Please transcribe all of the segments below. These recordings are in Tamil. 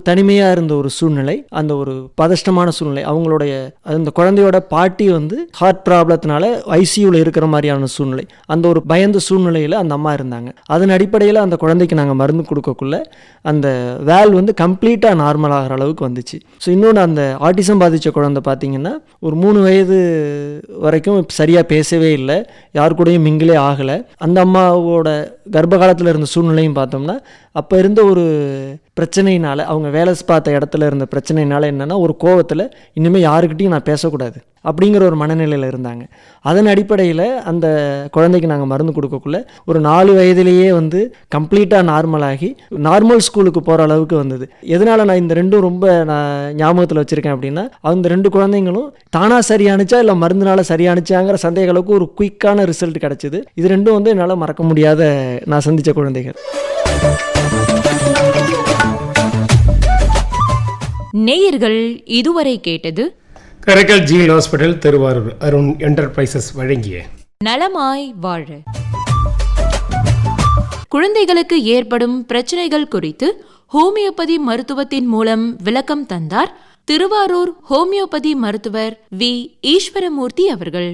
தனிமையாக இருந்த ஒரு சூழ்நிலை அந்த ஒரு பதஷ்டமான சூழ்நிலை அவங்களுடைய அந்த குழந்தையோட பாட்டி வந்து ஹார்ட் ப்ராப்ளத்தினால ஐசியூவில் இருக்கிற மாதிரியான சூழ்நிலை அந்த ஒரு பயந்த சூழ்நிலையில் அந்த அம்மா இருந்தாங்க அதன் அடிப்படையில் அந்த குழந்தைக்கு நாங்கள் மருந்து கொடுக்கக்குள்ள அந்த வேல் வந்து கம்ப்ளீட்டாக நார்மல் ஆகிற அளவுக்கு வந்துச்சு ஸோ இன்னொன்று அந்த ஆட்டிசம் பாதித்த குழந்தை பார்த்தீங்கன்னா ஒரு மூணு வயது வரைக்கும் சரியாக பேசவே இல்லை யார் கூடயும் மிங்கிலே ஆகலை அந்த அம்மாவோட கர்ப்ப காலத்தில் இருந்த சூழ்நிலையும் பார்த்தோம்னா அப்போ இருந்த ஒரு பிரச்சனையினால அவங்க வேலை பார்த்த இடத்துல இருந்த பிரச்சனையினால என்னென்னா ஒரு கோவத்தில் இனிமேல் யாருக்கிட்டையும் நான் பேசக்கூடாது அப்படிங்கிற ஒரு மனநிலையில் இருந்தாங்க அதன் அடிப்படையில் அந்த குழந்தைக்கு நாங்கள் மருந்து கொடுக்கக்குள்ள ஒரு நாலு வயதிலேயே வந்து கம்ப்ளீட்டாக நார்மலாகி நார்மல் ஸ்கூலுக்கு போகிற அளவுக்கு வந்தது எதனால் நான் இந்த ரெண்டும் ரொம்ப நான் ஞாபகத்தில் வச்சுருக்கேன் அப்படின்னா அந்த ரெண்டு குழந்தைங்களும் தானாக சரியானுச்சா இல்லை மருந்துனால சரியானுச்சாங்கிற சந்தேக அளவுக்கு ஒரு குயிக்கான ரிசல்ட் கிடச்சிது இது ரெண்டும் வந்து என்னால் மறக்க முடியாத நான் சந்தித்த குழந்தைகள் நேயர்கள் இதுவரை கேட்டது Karaikal G L hospital Tiruvarur Arun enterprises வழங்கிய நலமாய் வாழ குழந்தைகளுக்கு ஏற்படும் பிரச்சனைகள் குறித்து ஹோமியோபதி மருத்துவத்தின் மூலம் விளக்கம் தந்தார் திருவாரூர் ஹோமியோபதி மருத்துவர் வி ஈஸ்வரமூர்த்தி அவர்கள்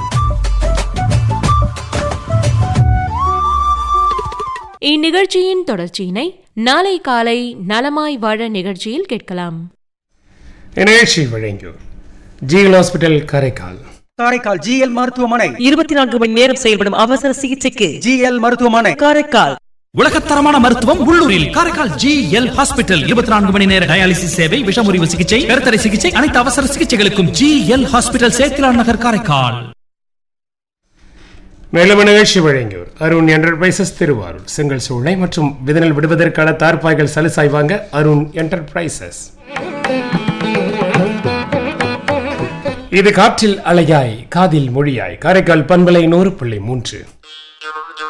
இந்நிகழ்ச்சியின் தொடர்ச்சியினை நாளை காலை நலமாய் வாழ நிகழ்ச்சியில் கேட்கலாம் நிகழ்ச்சி வழங்கியோர் G L hospital Karaikal Karaikal G L மருத்துவமனை இருபத்தி நான்கு மணி நேரம் செயல்படும் அவசர சிகிச்சைக்கு ஜிஎல் மருத்துவமனை காரைக்கால் உலகத்தரமான மருத்துவம் உள்ளூரில் காரைக்கால் ஜி எல் ஹாஸ்பிட்டல் இருபத்தி நான்கு மணி நேர டயாலிசிஸ் சேவை விஷமுறிவு சிகிச்சை கருத்தடை சிகிச்சை அனைத்து அவசர சிகிச்சைகளுக்கும் G L hospital Sethilan Nagar Karaikal மேலும் நிகழ்ச்சி வழங்கியோர் அருண் என்டர்பிரைசஸ் திருவாரூர் செங்கல் சூளை மற்றும் விதனல் விடுவதற்கான தார்பாய்கள் சலுசாய் வாங்க அருண் என்டர்பிரைசஸ் இது காற்றில் அலையாய் காதில் மொழியாய் காரைக்கால் பண்பலை நூறு புள்ளி மூன்று